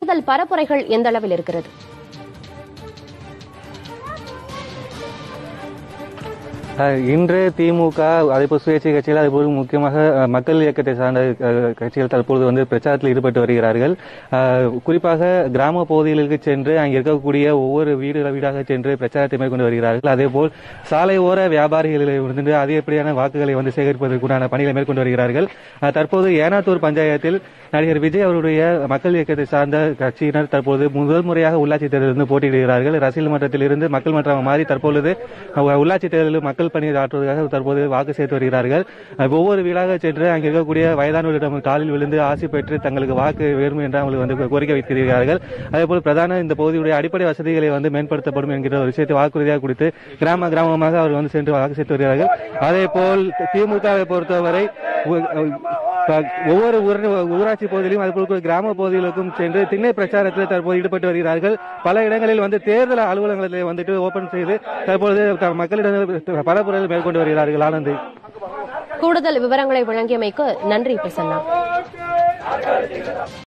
தேர்தல் பரப்புரைகள் எந்த அளவில் இருக்கிறது அஹ் இன்று திமுக அதேபோல் சுயேட்சை கட்சிகள் அதேபோல் முக்கியமாக அஹ், மக்கள் இயக்கத்தை சார்ந்த அஹ், கட்சிகள் தற்பொழுது வந்து பிரச்சாரத்தில் ஈடுபட்டு வருகிறார்கள் அஹ், குறிப்பாக கிராம பகுதிகளுக்கு சென்று அங்கே இருக்கக்கூடிய ஒவ்வொரு வீடு வீடாக சென்று பிரச்சாரத்தை மேற்கொண்டு வருகிறார்கள் அதேபோல் சாலை ஓர வியாபாரிகளை வந்து அதிகப்படியான வாக்குகளை வந்து சேகரிப்பதற்குண்டான பணிகளை மேற்கொண்டு வருகிறார்கள் அஹ், தற்போது ஏனாத்தூர் பஞ்சாயத்தில் நடிகர் விஜய் அவருடைய மக்கள் இயக்கத்தை சார்ந்த கட்சியினர் தற்போது முதல் முறையாக உள்ளாட்சி தேர்தலிருந்து போட்டியிடுகிறார்கள் ரசிகல் மன்றத்தில் இருந்து மக்கள் மன்றம் மாறி தற்பொழுது அஹ், உள்ளாட்சி தேர்தலில் மக்கள் பணி ஆற்றுவதற்காக தற்போது வாக்கு சேர்த்து வருகிறார்கள் அஹ், ஒவ்வொரு வீடாக சென்று அங்கே இருக்கக்கூடிய வயதானவர்களிடம் காலில் விழுந்து ஆசி பெற்று தங்களுக்கு வாக்கு வேணும் என்று அவங்களுக்கு வந்து கோரிக்கை வைத்திருக்கிறார்கள் அதேபோல் பிரதான இந்த பகுதியுடைய அடிப்படை வசதிகளை வந்து மேம்படுத்தப்படும் என்கிற ஒரு விஷயத்தை வாக்குறுதியாக கொடுத்து கிராம கிராமமாக அவர் வந்து சென்று வாக்கு சேர்த்து வருகிறார்கள் அதேபோல் திமுகவை பொறுத்தவரை ஒ- க- ஒவ்வொரு ஊர- ஊராட்சி பகுதியிலும் அதுபோல் கிராம பகுதிகளுக்கும் சென்று திண்ணை பிரச்சாரத்தில் தற்போது ஈடுபட்டு வருகிறார்கள் பல இடங்களில் வந்து தேர்தல் அலுவலகங்களை வந்துட்டு ஓபன் செய்து தற்பொழுது த- மக்களிடம் பரப்புரையில் மேற்கொண்டு வருகிறார்கள் ஆனந்த் கூடுதல் விவரங்களை வழங்கியமைக்கு நன்றி பிரசன்னா